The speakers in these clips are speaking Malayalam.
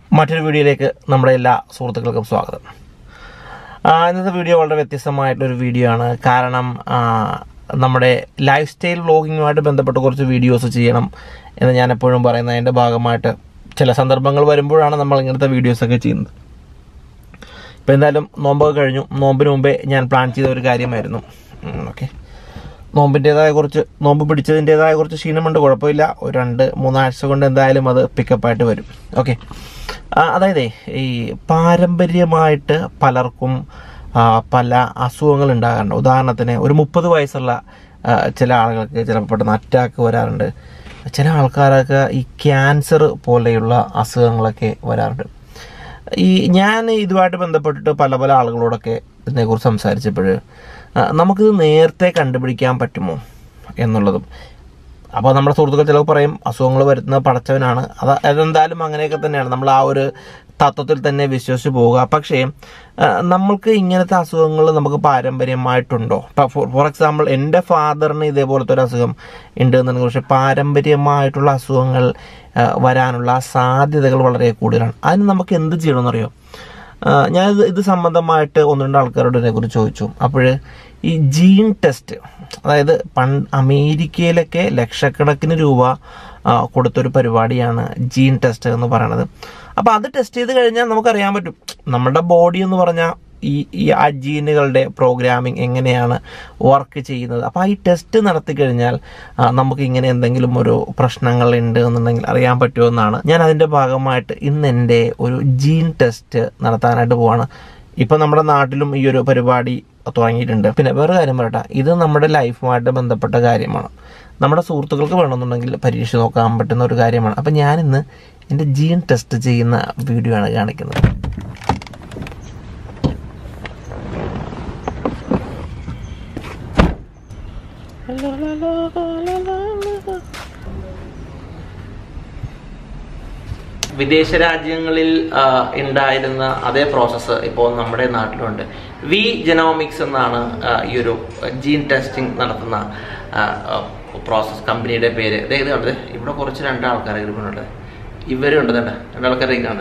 മറ്റൊരു വീഡിയോയിലേക്ക് നമ്മുടെ എല്ലാ സുഹൃത്തുക്കൾക്കും സ്വാഗതം ആ, ഇന്നത്തെ വീഡിയോ വളരെ വ്യത്യസ്തമായിട്ടൊരു വീഡിയോ ആണ് കാരണം ആ, നമ്മുടെ ലൈഫ് സ്റ്റൈൽ വ്ളോഗിങ്ങുമായിട്ട് ബന്ധപ്പെട്ട് കുറച്ച് വീഡിയോസ് ചെയ്യണം എന്ന് ഞാൻ എപ്പോഴും പറയുന്നത് അതിൻ്റെ ഭാഗമായിട്ട് ചില സന്ദർഭങ്ങൾ വരുമ്പോഴാണ് നമ്മൾ ഇങ്ങനത്തെ വീഡിയോസൊക്കെ ചെയ്യുന്നത് ഇപ്പം എന്തായാലും നോമ്പൊക്കെ കഴിഞ്ഞു നോമ്പിന് മുമ്പേ ഞാൻ പ്ലാൻ ചെയ്ത ഒരു കാര്യമായിരുന്നു ഓക്കെ നോമ്പിൻ്റെതായ കുറച്ച് നോമ്പ് പിടിച്ചതിൻ്റെതായ കുറച്ച് ക്ഷീണമുണ്ട് കുഴപ്പമില്ല ഒരു രണ്ട് മൂന്നാഴ്ച കൊണ്ട് എന്തായാലും അത് പിക്കപ്പായിട്ട് വരും ഓക്കെ അതായത് ഈ പാരമ്പര്യമായിട്ട് പലർക്കും ആ, പല അസുഖങ്ങൾ ഉണ്ടാകാറുണ്ട് ഉദാഹരണത്തിന് ഒരു മുപ്പത് വയസ്സുള്ള ആ, ചില ആളുകൾക്ക് ചിലപ്പോൾ പെട്ടെന്ന് അറ്റാക്ക് വരാറുണ്ട് ചില ആൾക്കാരൊക്കെ ഈ ക്യാൻസർ പോലെയുള്ള അസുഖങ്ങളൊക്കെ വരാറുണ്ട് ഈ ഞാൻ ഇതുമായിട്ട് ബന്ധപ്പെട്ടിട്ട് പല പല ആളുകളോടൊക്കെ ഇതിനെക്കുറിച്ച് സംസാരിച്ചപ്പോൾ നമുക്കിത് നേരത്തെ കണ്ടുപിടിക്കാൻ പറ്റുമോ എന്നുള്ളതും അപ്പോൾ നമ്മുടെ സുഹൃത്തുക്കൾ ചിലവ് പറയും അസുഖങ്ങൾ വരുന്ന പടച്ചവനാണ് അത് അതെന്തായാലും അങ്ങനെയൊക്കെ തന്നെയാണ് നമ്മൾ ആ ഒരു തത്വത്തിൽ തന്നെ വിശ്വസിച്ച് പോവുക പക്ഷേ ആ, നമ്മൾക്ക് ഇങ്ങനത്തെ അസുഖങ്ങൾ നമുക്ക് പാരമ്പര്യമായിട്ടുണ്ടോ ഫോർ എക്സാമ്പിൾ എൻ്റെ ഫാദറിന് ഇതേപോലത്തെ ഒരു അസുഖം ഉണ്ട് എന്നുണ്ടെങ്കിൽ പക്ഷേ പാരമ്പര്യമായിട്ടുള്ള അസുഖങ്ങൾ ആ, വരാനുള്ള സാധ്യതകൾ വളരെ കൂടുതലാണ് അതിന് നമുക്ക് എന്ത് ചെയ്യണമെന്നറിയോ ആ, ഞാനിത് ഇത് സംബന്ധമായിട്ട് ഒന്ന് രണ്ട് ആൾക്കാരോട് ഇതിനെക്കുറിച്ച് ചോദിച്ചു അപ്പോൾ ഈ ജീൻ ടെസ്റ്റ് അതായത് പണ്ട് അമേരിക്കയിലൊക്കെ ലക്ഷക്കണക്കിന് രൂപ ആ, കൊടുത്തൊരു പരിപാടിയാണ് ജീൻ ടെസ്റ്റ് എന്ന് പറയുന്നത് അപ്പോൾ അത് ടെസ്റ്റ് ചെയ്ത് കഴിഞ്ഞാൽ നമുക്കറിയാൻ പറ്റും നമ്മുടെ ബോഡി എന്ന് പറഞ്ഞാൽ ഈ ഈ ആ ജീനുകളുടെ പ്രോഗ്രാമിംഗ് എങ്ങനെയാണ് വർക്ക് ചെയ്യുന്നത് അപ്പോൾ ആ ഈ ടെസ്റ്റ് നടത്തി കഴിഞ്ഞാൽ ആ, നമുക്ക് ഇങ്ങനെ എന്തെങ്കിലും ഒരു പ്രശ്നങ്ങൾ ഉണ്ട് എന്നുണ്ടെങ്കിൽ അറിയാൻ പറ്റുമെന്നാണ് ഞാൻ അതിൻ്റെ ഭാഗമായിട്ട് ഇന്ന് എൻ്റെ ഒരു ജീൻ ടെസ്റ്റ് നടത്താനായിട്ട് പോവാണ് ഇപ്പം നമ്മുടെ നാട്ടിലും ഈ ഒരു പരിപാടി തുടങ്ങിയിട്ടുണ്ട് പിന്നെ വേറെ കാര്യം പറയട്ടെ ഇത് നമ്മുടെ ലൈഫുമായിട്ട് ബന്ധപ്പെട്ട കാര്യമാണ് നമ്മുടെ സുഹൃത്തുക്കൾക്ക് വേണമെന്നുണ്ടെങ്കിൽ പരീക്ഷ നോക്കാൻ പറ്റുന്ന ഒരു കാര്യമാണ് അപ്പം ഞാനിന്ന് എൻ്റെ ജീൻ ടെസ്റ്റ് ചെയ്യുന്ന വീഡിയോ ആണ് കാണിക്കുന്നത് വിദേശ രാജ്യങ്ങളിൽ ആ, ഉണ്ടായിരുന്ന അതേ പ്രോസസ്സ് ഇപ്പോൾ നമ്മുടെ നാട്ടിലുണ്ട് വി ജനോമിക്സ് എന്നാണ് ആ, ഈ ഒരു ജീൻ ടെസ്റ്റിംഗ് നടത്തുന്ന പ്രോസസ് കമ്പനിയുടെ പേര് ദേ ഇത് കണ്ടത് ഇവിടെ കുറച്ച് രണ്ടാൾക്കാർ ഇരിക്കുന്നുണ്ട് ഇവരും ഉണ്ട് കണ്ട രണ്ടാൾക്കാരെ കണ്ട്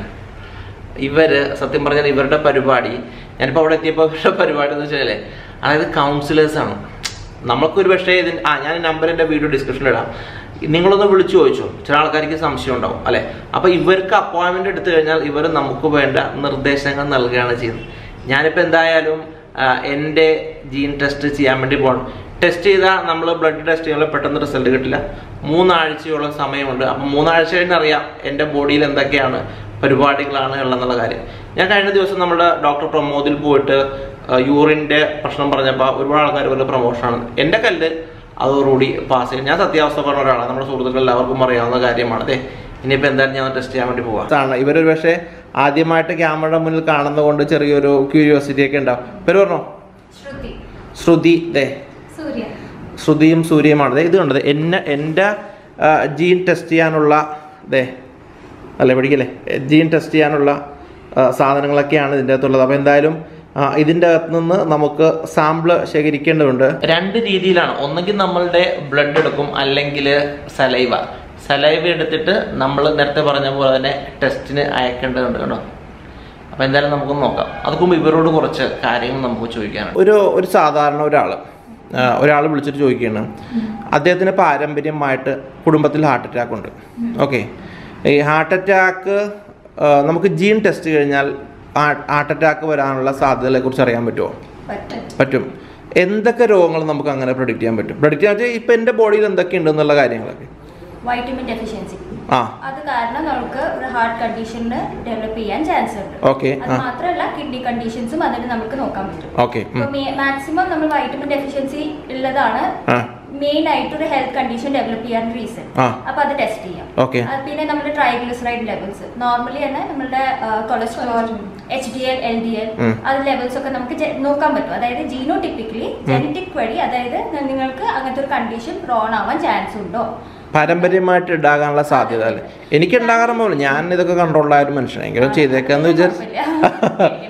ഇവര് സത്യം പറഞ്ഞാൽ ഇവരുടെ പരിപാടി ഞാനിപ്പോൾ അവിടെ എത്തിയപ്പോൾ ഇവരുടെ പരിപാടി എന്ന് വെച്ചാൽ അതായത് കൗൺസിലേഴ്സ് ആണ് നമുക്കൊരു പക്ഷേ ഇതിന് ആ ഞാൻ നമ്പർ എൻ്റെ വീഡിയോ ഡിസ്ക്രിപ്ഷനിൽ ഇടാം നിങ്ങളൊന്ന് വിളിച്ചു ചോദിച്ചോ ചില ആൾക്കാർക്ക് സംശയം ഉണ്ടാവും അല്ലെ അപ്പൊ ഇവർക്ക് അപ്പോയിന്റ്മെന്റ് എടുത്തു കഴിഞ്ഞാൽ ഇവർ നമുക്ക് വേണ്ട നിർദ്ദേശങ്ങൾ നൽകുകയാണ് ചെയ്യുന്നത് ഞാനിപ്പോൾ എന്തായാലും ആ, എൻ്റെ ജീൻ ടെസ്റ്റ് ചെയ്യാൻ വേണ്ടി പോകണം ടെസ്റ്റ് ചെയ്താൽ നമ്മൾ ബ്ലഡ് ടെസ്റ്റ് ചെയ്യുമ്പോൾ പെട്ടെന്ന് റിസൾട്ട് കിട്ടില്ല മൂന്നാഴ്ചയോളം സമയമുണ്ട് അപ്പം മൂന്നാഴ്ച കഴിഞ്ഞ് അറിയാം എൻ്റെ ബോഡിയിൽ എന്തൊക്കെയാണ് പരിപാടികളാണ് ഉള്ളതെന്നുള്ള കാര്യം ഞാൻ കഴിഞ്ഞ ദിവസം നമ്മുടെ ഡോക്ടർ പ്രമോദിൽ പോയിട്ട് യൂറിൻ്റെ പ്രശ്നം പറഞ്ഞപ്പോൾ ഒരുപാട് ആൾക്കാർ വല്ല പ്രൊമോഷനാണ് എൻ്റെ കല്ല് അതോടുകൂടി പാസ് ചെയ്യും ഞാൻ സത്യാവസ്ഥ പറഞ്ഞ ഒരാളാണ് നമ്മുടെ സുഹൃത്തുക്കൾ എല്ലാവർക്കും അറിയാവുന്ന കാര്യമാണ് അതെ ഇനിയിപ്പോൾ എന്തായാലും ഞാൻ ടെസ്റ്റ് ചെയ്യാൻ വേണ്ടി പോവാം ഇവരൊരു പക്ഷേ ആദ്യമായിട്ട് ക്യാമറയുടെ മുന്നിൽ കാണുന്നതുകൊണ്ട് ചെറിയൊരു ക്യൂരിയോസിറ്റി ഒക്കെ ഉണ്ടാവും പേര് പറഞ്ഞോ ശ്രുതി ശ്രുതി ദേ സൂര്യ ശ്രുതിയും സൂര്യയുമാണ് ദേ ഇത് കണ്ടത് എന്നെ എൻ്റെ ആ, ജീൻ ടെസ്റ്റ് ചെയ്യാനുള്ള ദേ അല്ലേ പഠിക്കല്ലേ ജീൻ ടെസ്റ്റ് ചെയ്യാനുള്ള ആ, സാധനങ്ങളൊക്കെയാണ് ഇതിൻ്റെ അകത്തുള്ളത് അപ്പോൾ എന്തായാലും ആ, ഇതിൻ്റെ അകത്ത് നിന്ന് നമുക്ക് സാമ്പിൾ ശേഖരിക്കേണ്ടതുണ്ട് രണ്ട് രീതിയിലാണ് ഒന്നെങ്കിൽ നമ്മളുടെ ബ്ലഡ് എടുക്കും അല്ലെങ്കിൽ സലൈവ സലൈവ എടുത്തിട്ട് നമ്മൾ നേരത്തെ പറഞ്ഞ പോലെ തന്നെ ടെസ്റ്റിന് അയക്കേണ്ടതുണ്ട് കേട്ടോ അപ്പോൾ എന്തായാലും നമുക്കൊന്ന് നോക്കാം അതുക്ക് മുമ്പ് ഇവരോട് കുറച്ച് കാര്യങ്ങൾ നമുക്ക് ചോദിക്കാനുണ്ട് ഒരു ഒരു സാധാരണ ഒരാൾ ഒരാൾ വിളിച്ചിട്ട് ചോദിക്കുകയാണ് അദ്ദേഹത്തിന് പാരമ്പര്യമായിട്ട് കുടുംബത്തിൽ ഹാർട്ട് അറ്റാക്ക് ഉണ്ട് ഓക്കെ ഈ ഹാർട്ട് അറ്റാക്ക് നമുക്ക് ജീൻ ടെസ്റ്റ് കഴിഞ്ഞാൽ ഹാർട്ട് അറ്റാക്ക് വരാനുള്ള സാധ്യതകളെ കുറിച്ച് അറിയാൻ പറ്റുമോ പറ്റും പറ്റും എന്തൊക്കെ രോഗങ്ങൾ നമുക്ക് അങ്ങനെ പ്രൊഡിക്റ്റ് ചെയ്യാൻ പറ്റും പ്രൊഡിക്റ്റ് ചെയ്യാൻ വെച്ചാൽ ഇപ്പം എൻ്റെ ബോഡിയിൽ എന്തൊക്കെ ഉണ്ടെന്നുള്ള കാര്യങ്ങളൊക്കെ വൈറ്റമിൻ ഡെഫിഷ്യൻസി ആ അത് കാരണം നമുക്ക് ഒരു ഹാർട്ട് കണ്ടീഷന് ഡെവലപ്പ് ചെയ്യാൻ ചാൻസ് ഉണ്ട് ഓക്കെ അത് ആ മാത്രമല്ല കിഡ്നി കണ്ടീഷൻസും അതിന് നമുക്ക് നോക്കാൻ പറ്റും ഓക്കെ മാക്സിമം നമ്മൾ വൈറ്റമിൻ ഡെഫിഷ്യൻസി ഉള്ളതാണ് ആ മെയിൻ ആയിട്ട് ഒരു ഹെൽത്ത് കണ്ടീഷൻ ഡെവലപ്പ് ചെയ്യാൻ റീസൺ ആ അപ്പൊ അത് ടെസ്റ്റ് ചെയ്യാം ഓക്കെ അത് പിന്നെ നമ്മുടെ ട്രൈഗ്ലിസറൈഡ് ലെവൽസ് നോർമലി തന്നെ നമ്മുടെ cholesterol H D L L D L ഉം. അത് ലെവൽസ് ഒക്കെ നമുക്ക് ജെ- നോക്കാൻ പറ്റും അതായത് ജീനോ ടിപ്പിക്കലി ജനറ്റിക് വഴി അതായത് നിങ്ങൾക്ക് അങ്ങനത്തെ ഒരു കണ്ടീഷൻ പ്രോൺ ആവാൻ ചാൻസ് ഉണ്ടോ പാരമ്പര്യമായിട്ട് ഉണ്ടാകാനുള്ള സാധ്യത അല്ലേ എനിക്ക് ഉണ്ടാകാറുമ്പോൾ ഞാൻ ഇതൊക്കെ കൺട്രോളായ ഒരു മനുഷ്യനെങ്കിലും ചെയ്തേക്കാന്ന് വിചാരിച്ചു കുഴപ്പമില്ല. പേടിക്കേണ്ട ആവശ്യമില്ല.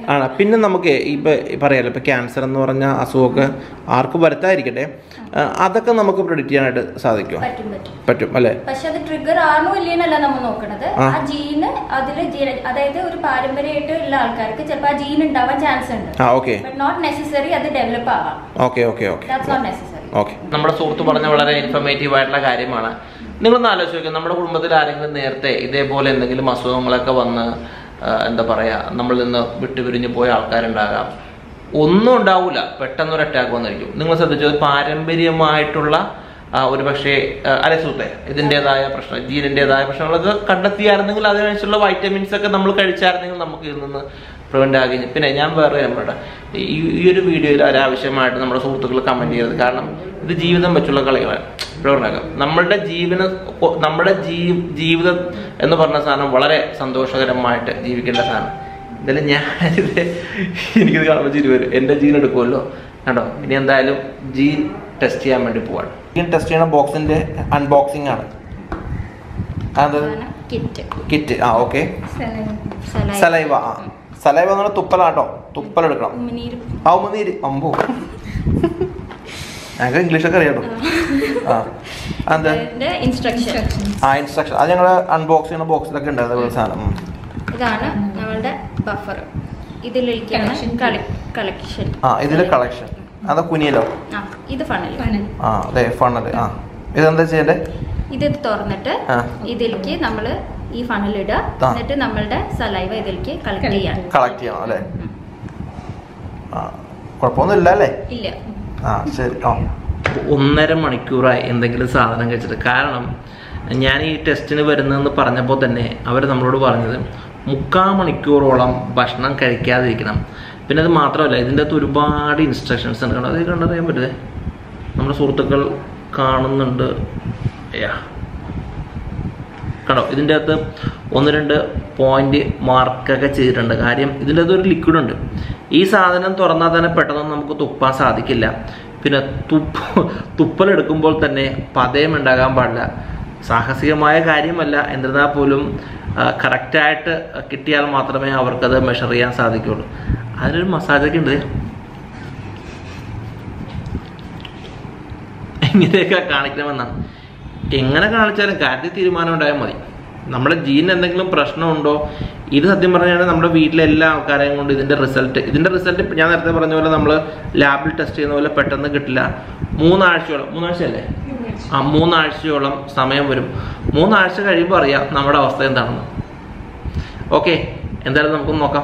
ആണ് പിന്നെ നമുക്ക് ഇപ്പൊ പറയാലോ ഇപ്പൊ ക്യാൻസർ എന്ന് പറഞ്ഞ അസുഖമൊക്കെ ആർക്കും വരുത്താതിരിക്കട്ടെ ആ, അതൊക്കെ നമുക്ക് പ്രിഡിക്റ്റ് ചെയ്യാനായിട്ട് സാധിക്കുമോ പറ്റും പറ്റും പറ്റും അല്ലേ പക്ഷെ അത് ട്രിഗർ ആണോ ഇല്ലേന്നല്ല നമ്മൾ നോക്കണത് ആ. ആ ജീന് അതില് ജീന അതായത് ഒരു പാരമ്പര്യമായിട്ട് ഉള്ള ആൾക്കാർക്ക് ചിലപ്പോൾ ആ ജീൻ ഉണ്ടാവാൻ ചാൻസ് ഉണ്ട് ആ ഓക്കെ ബട്ട് നോട്ട് നെസസറി അത് ഡെവലപ്പ് ആവാം okay okay okay that's not necessary okay നമ്മുടെ സുഹൃത്ത് പറഞ്ഞ വളരെ ഇൻഫർമേറ്റീവ് ആയിട്ടുള്ള കാര്യമാണ് നിങ്ങളൊന്ന് ആലോചിച്ച് നോക്കുക നമ്മുടെ കുടുംബത്തിൽ ആരെങ്കിലും നേരത്തെ ഇതേപോലെ എന്തെങ്കിലും അസുഖങ്ങളൊക്കെ വന്ന് ആ, എന്താ പറയാ നമ്മളിൽ നിന്ന് വിട്ടുപിരിഞ്ഞ് പോയ ആൾക്കാരുണ്ടാകാം ഒന്നും ഉണ്ടാവില്ല പെട്ടെന്ന് ഒരു അറ്റാക്ക് വന്നിരിക്കും നിങ്ങൾ ശ്രദ്ധിച്ചത് പാരമ്പര്യമായിട്ടുള്ള ആ, ഒരു പക്ഷേ ആ, അല്ലെ സുഹൃത്തെ ഇതിൻ്റെതായ പ്രശ്നം ജീനിൻ്റെതായ പ്രശ്നങ്ങളൊക്കെ കണ്ടെത്തിയായിരുന്നെങ്കിൽ അതിനനുസരിച്ചുള്ള വൈറ്റമിൻസ് ഒക്കെ നമ്മൾ കഴിച്ചായിരുന്നെങ്കിൽ നമുക്ക് ഇതിൽ നിന്ന് പ്രിവെന്റ് ആകുകയും പിന്നെ ഞാൻ വേറെ കാര്യം പറയട്ടെ ഈ ഈ ഒരു വീഡിയോയിൽ അനാവശ്യമായിട്ട് നമ്മുടെ സുഹൃത്തുക്കൾ കമന്റ് ചെയ്യരുത് കാരണം ഇത് ജീവിതം വെച്ചുള്ള കളികളാണ് പ്രവണകം നമ്മളുടെ ജീവന നമ്മുടെ ജീ ജീവിതം എന്ന് പറഞ്ഞ സാധനം വളരെ സന്തോഷകരമായിട്ട് ജീവിക്കേണ്ട സാധനം എന്തായാലും ഞാനിത് എനിക്കിത് കാണുമ്പോൾ ചിരി വരും എൻ്റെ ജീൻ എടുക്കുമല്ലോ കണ്ടോ ഇനി എന്തായാലും ജീൻ ടെസ്റ്റ് ചെയ്യാൻ വേണ്ടി പോവാണ് ജീൻ ടെസ്റ്റ് ചെയ്യണ ബോക്സിന്റെ അൺബോക്സിംഗ് ആണ് അതെന്താ കിറ്റ് കിറ്റ് ആ ഓക്കെ സലൈവ ആ സലൈവ എന്ന് പറഞ്ഞാൽ തുപ്പലാട്ടോ തുപ്പലെടുക്കണം ഉമിനീര് ആ ഉമ്മനീര് അമ്പോ ഞങ്ങൾക്ക് ഇംഗ്ലീഷൊക്കെ അറിയാട്ടോ ആ എന്താ അതിന്റെ ഇൻസ്ട്രക്ഷൻ ആ ഇൻസ്ട്രക്ഷൻ അത് ഞങ്ങൾ അൺബോക്സ് ചെയ്യുന്ന ബോക്സിലൊക്കെ ഉണ്ട് അതുപോലെ സാധനം ഉം. ഇതാണ് നമ്മളുടെ ബഫർ ഇതിലേക്കാണ് കളക്ഷൻ ആ ഇതില് കളക്ഷൻ അതാ കുനിയല്ലോ ആ ഇത് ഫണൽ ആ അതെ ഫണ്ണല് ആ ഇതെന്താ ചെയ്യണ്ടേ ഇത് തുറന്നിട്ട് ആ. ഇതിലേക്ക് നമ്മൾ ഈ ഫണൽ ഇടുക ആ. എന്നിട്ട് നമ്മളുടെ സലൈവ ഇതിലേക്ക് കളക്ട് ചെയ്യാൻ കളക്ട് ചെയ്യണം അല്ലേ ആ കുഴപ്പമൊന്നും ഇല്ല അല്ലേ ഇല്ല ആ ശരി ആ ഒന്നര മണിക്കൂറായി എന്തെങ്കിലും സാധനം കഴിച്ചിട്ട് കാരണം ഞാൻ ഈ ടെസ്റ്റിന് വരുന്നതെന്ന് പറഞ്ഞപ്പോൾ തന്നെ അവർ നമ്മളോട് പറഞ്ഞത് മുക്കാൽ മണിക്കൂറോളം ഭക്ഷണം കഴിക്കാതിരിക്കണം പിന്നെ അത് മാത്രമല്ല ഇതിൻ്റെ അകത്ത് ഒരുപാട് ഇൻസ്ട്രക്ഷൻസ് ഉണ്ട് കണ്ടോ അത് കണ്ടറിയാൻ പറ്റുന്നത് നമ്മുടെ സുഹൃത്തുക്കൾ കാണുന്നുണ്ട് യാ കണ്ടോ ഇതിൻ്റെ അകത്ത് ഒന്ന് രണ്ട് പോയിന്റ് മാർക്കൊക്കെ ചെയ്തിട്ടുണ്ട് കാര്യം ഇതിൻ്റെ അകത്ത് ഒരു ലിക്വിഡ് ഉണ്ട് ഈ സാധനം തുറന്നാൽ തന്നെ പെട്ടെന്ന് നമുക്ക് തുപ്പാൻ സാധിക്കില്ല പിന്നെ തുപ്പ് തുപ്പലെടുക്കുമ്പോൾ തന്നെ പതയം ഉണ്ടാകാൻ പാടില്ല സാഹസികമായ കാര്യമല്ല എന്നിരുന്നാൽ പോലും കറക്റ്റായിട്ട് കിട്ടിയാൽ മാത്രമേ അവർക്കത് മെഷർ ചെയ്യാൻ സാധിക്കുള്ളൂ അതിനൊരു മസാജൊക്കെ ഉണ്ട് ഇങ്ങനെയൊക്കെ കാണിക്കണമെന്നാണ് എങ്ങനെ കാണിച്ചാലും കാര്യത്തിൽ തീരുമാനം ഉണ്ടായാൽ മതി നമ്മുടെ ജീനിന് എന്തെങ്കിലും പ്രശ്നമുണ്ടോ ഇത് സത്യം പറഞ്ഞാൽ നമ്മുടെ വീട്ടിലെ എല്ലാ ആൾക്കാരെയും കൊണ്ട് ഇതിന്റെ റിസൾട്ട് ഇതിന്റെ റിസൾട്ട് ഞാൻ നേരത്തെ പറഞ്ഞ പോലെ നമ്മൾ ലാബിൽ ടെസ്റ്റ് ചെയ്യുന്ന പോലെ പെട്ടെന്ന് കിട്ടില്ല മൂന്നാഴ്ചയോളം മൂന്നാഴ്ചയല്ലേ ആ മൂന്നാഴ്ചയോളം സമയം വരും മൂന്നാഴ്ച കഴിയുമ്പോൾ അറിയാം നമ്മുടെ അവസ്ഥ എന്താണെന്ന് ഓക്കെ എന്തായാലും നമുക്ക് നോക്കാം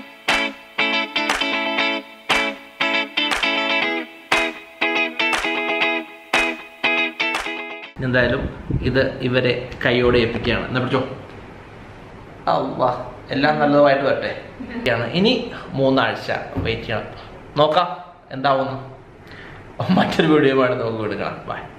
എന്തായാലും ഇത് ഇവരെ കൈയോടെ ഏൽപ്പിക്കുകയാണ് എന്നാ പിടിച്ചോ അള്ളാ എല്ലാം നല്ലതുമായിട്ട് വരട്ടെ യാണ്. ഇനി മൂന്നാഴ്ച വെയിറ്റ് ചെയ്യണം നോക്കാം എന്താവുന്നു മറ്റൊരു വീഡിയോ നമുക്ക് വീട് കാണാം ബൈ